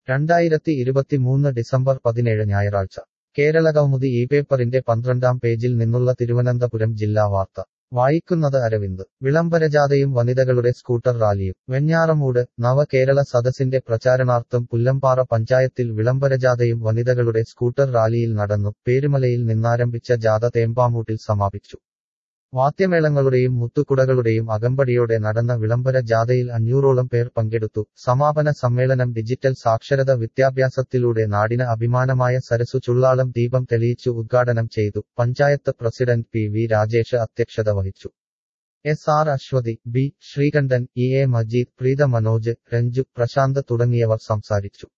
രണ്ടായിരത്തി ഇരുപത്തിമൂന്ന് ഡിസംബർ പതിനേഴ് ഞായറാഴ്ച കേരളകൗമുദി ഈ പേപ്പറിന്റെ പന്ത്രണ്ടാം പേജിൽ നിന്നുള്ള തിരുവനന്തപുരം ജില്ലാ വാർത്ത വായിക്കുന്നത് അരവിന്ദ് വിളംബരജാഥയും വനിതകളുടെ സ്കൂട്ടർ റാലിയും വെഞ്ഞാറമൂട് നവകേരള സദസ്സിന്റെ പ്രചാരണാർത്ഥം പുല്ലമ്പാറ പഞ്ചായത്തിൽ വിളംബരജാഥയും വനിതകളുടെ സ്കൂട്ടർ റാലിയിൽ നടന്നു പേരുമലയിൽ നിന്നാരംഭിച്ച ജാഥ തേമ്പാമൂട്ടിൽ സമാപിച്ചു വാദ്യമേളങ്ങളുടെയും മുത്തുകുടകളുടെയും അകമ്പടിയോടെ നടന്ന വിളംബര ജാഥയിൽ അഞ്ഞൂറോളം പേർ പങ്കെടുത്തു സമാപന സമ്മേളനം ഡിജിറ്റൽ സാക്ഷരത വിദ്യാഭ്യാസത്തിലൂടെ നാടിന് അഭിമാനമായ സരസു ചുള്ളാളം ദീപം തെളിയിച്ചു ഉദ്ഘാടനം ചെയ്തു panchayat president P V Rajesh അധ്യക്ഷത വഹിച്ചു S R Aswathi B Sreekantan E A Majeed Preetha Manoj Ranju Prashanth തുടങ്ങിയവർ സംസാരിച്ചു